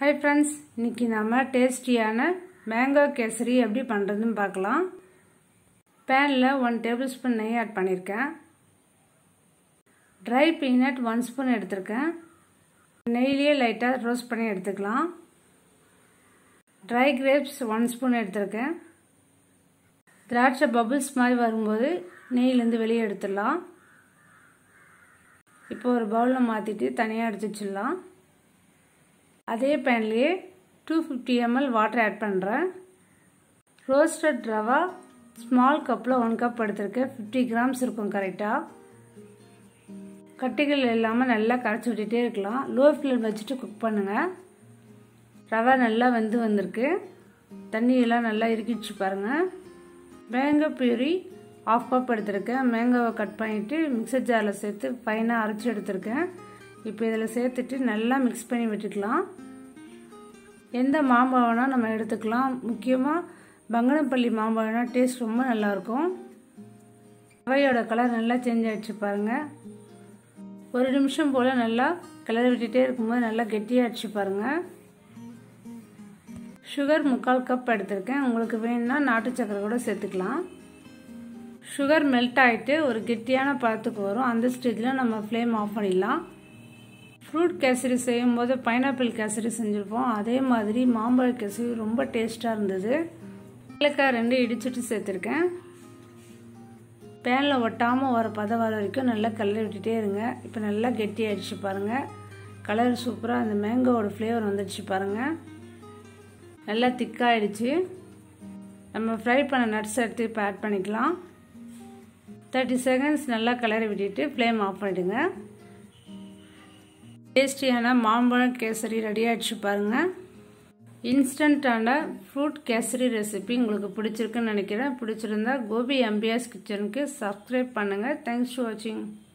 hi friends இன்றைக்கி நம்ம டேஸ்டியான மேங்கோ கேசரி எப்படி பண்ணுறதுன்னு பார்க்கலாம் பேனில் ஒன் டேபிள் ஸ்பூன் நெய் ஆட் பண்ணியிருக்கேன் ட்ரை பீனட் ஒன் ஸ்பூன் எடுத்திருக்கேன் நெய்லேயே லைட்டாக ரோஸ்ட் பண்ணி எடுத்துக்கலாம் ட்ரை கிரேப்ஸ் ஒன் ஸ்பூன் எடுத்திருக்கேன் திராட்சை பபுள்ஸ் மாதிரி வரும்போது நெய்லேருந்து வெளியே எடுத்துடலாம் இப்போ ஒரு பவுலில் மாற்றிட்டு தனியாக எடுத்து வச்சிடலாம் அதே பேன்லேயே two fifty ML water add பண்ணுறேன் ரோஸ்டட் ரவா ஸ்மால் கப்பில் ஒன் கப் எடுத்திருக்கேன் ஃபிஃப்டி கிராம்ஸ் இருக்கும் கரெக்டாக கட்டிகள் இல்லாமல் நல்லா கரைச்சி விட்டுட்டே இருக்கலாம் லோ ஃப்ளேம் வச்சுட்டு குக் பண்ணுங்கள் ரவை நல்லா வெந்து வந்திருக்கு தண்ணியெல்லாம் நல்லா இறுக்கிச்சு பாருங்கள் மேங்கோ பியூரி ஆஃப் கப் எடுத்திருக்கேன் மேங்கோவை கட் பண்ணிவிட்டு மிக்சர் ஜாரில் சேர்த்து ஃபைனாக அரைச்சி எடுத்திருக்கேன் இப்போ இதில் சேர்த்துட்டு நல்லா மிக்ஸ் பண்ணி விட்டுக்கலாம் எந்த மாம்பழம்னா நம்ம எடுத்துக்கலாம் முக்கியமாக பங்கனப்பள்ளி மாம்பழம்னா டேஸ்ட் ரொம்ப நல்லாயிருக்கும் ரவையோட கலர் நல்லா சேஞ்ச் ஆகிடுச்சு பாருங்கள் ஒரு நிமிஷம் போல் நல்லா கிளறி விட்டுட்டே இருக்கும்போது நல்லா கெட்டியாகிடுச்சு பாருங்கள் சுகர் முக்கால் கப் எடுத்திருக்கேன் உங்களுக்கு வேணும்னா நாட்டு சக்கரை கூட சேர்த்துக்கலாம் சுகர் மெல்ட் ஆகிட்டு ஒரு கெட்டியான பழத்துக்கு வரும் அந்த ஸ்டேஜில் நம்ம ஃப்ளேம் ஆஃப் பண்ணிடலாம் ஃப்ரூட் கேசரி செய்யும்போது பைனாப்பிள் கேசரி செஞ்சுருப்போம் அதே மாதிரி மாம்பழ கேசரி ரொம்ப டேஸ்ட்டாக இருந்தது ஏலக்காய் ரெண்டு இடிச்சிட்டு சேர்த்துருக்கேன் பேனில் ஒட்டாமல் வர பதம் வர வரைக்கும் நல்லா கலரி விட்டுட்டே இருங்க இப்போ நல்லா கெட்டி ஆகிடுச்சு பாருங்கள் கலர் சூப்பராக அந்த மேங்கோவோட ஃப்ளேவர் வந்துடுச்சு பாருங்கள் நல்லா திக்காகிடுச்சு நம்ம ஃப்ரை பண்ண நட்ஸ் எடுத்து இப்போ ஆட் பண்ணிக்கலாம் தேர்ட்டி செகண்ட்ஸ் நல்லா கலரி விட்டுட்டு ஃப்ளேம் ஆஃப் பண்ணிவிடுங்க டேஸ்டியான மாம்பழம் கேசரி ரெடி ஆகிடுச்சு பாருங்கள் இன்ஸ்டண்ட்டான ஃப்ரூட் கேசரி ரெசிபி உங்களுக்கு பிடிச்சிருக்குன்னு நினைக்கிறேன் பிடிச்சிருந்தா கோபி எம்பிஎஸ் கிச்சனுக்கு சப்ஸ்கிரைப் பண்ணுங்கள் தேங்க்ஸ் ஃபார் வாட்சிங்